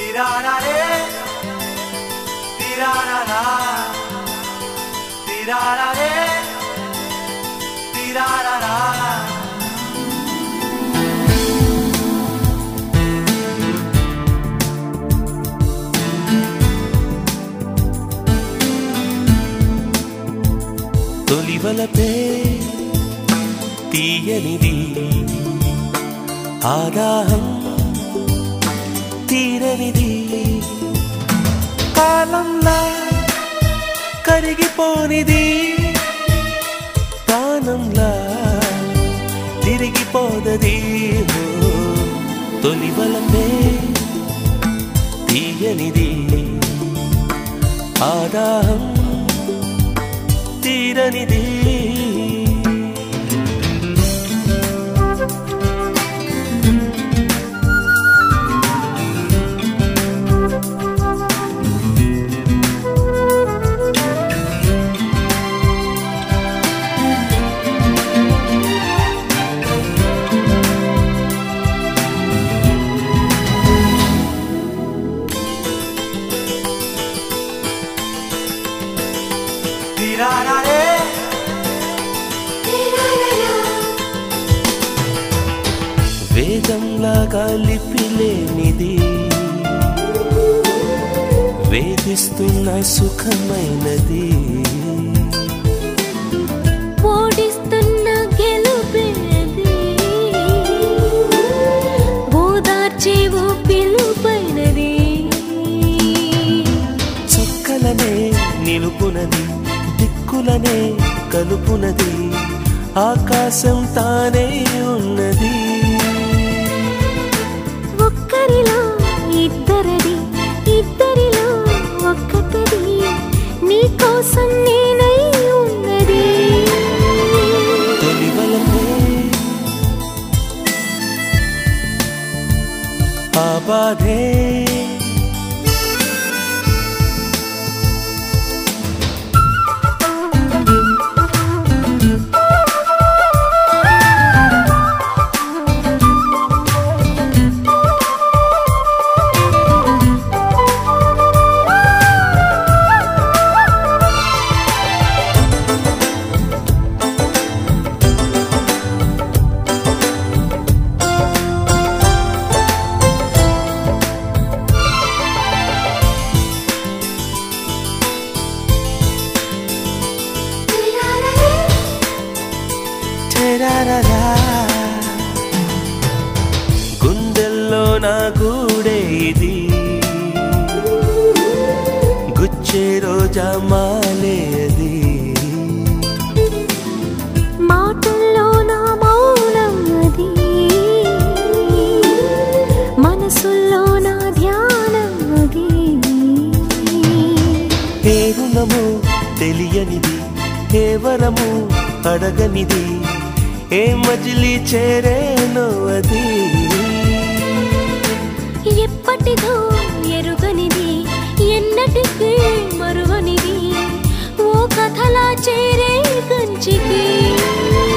Tirararé, tirarará, tirararé, tirarará. తొలివలపే తీయనిది ఆదాహం తీరనిది కాలంలా కరిగిపోనిది ప్రాణంలా తిరిగిపోదది ఓ, తొలివలపే తీయనిది ఆదాహం తీరనిది Tirararé, వేదంలాగా లిపిలేనిది వేధిస్తున్న సుఖమైనది ఓడిస్తున్న గెలుపేది ఓదార్చేవో పిలుపైనది చుక్కలనే నిలుపునది దిక్కులనే కలుపునది ఆకాశం తానే ఉన్నది ఒక్కరిలో ఇద్దరది ఇద్దరిలో ఒక్కటది నీ కోసం నేనై ఉన్నది తొలివలపే ఆ బాధే టెరారారా. గుండెల్లో నా గూడే ఇది గుచ్చే రోజా మాలే అది మాటల్లో నా మౌనం అది మనసుల్లో నా ధ్యానం అది ఏ రుణము తెలియనిది ఏ వరము అడగనిది ఏ మజిలీ చేరేనో అది ఎప్పటిదో ఎరుగనిది ఎన్నటికీ మరువనిది ఓ కథలా చేరే కంచికి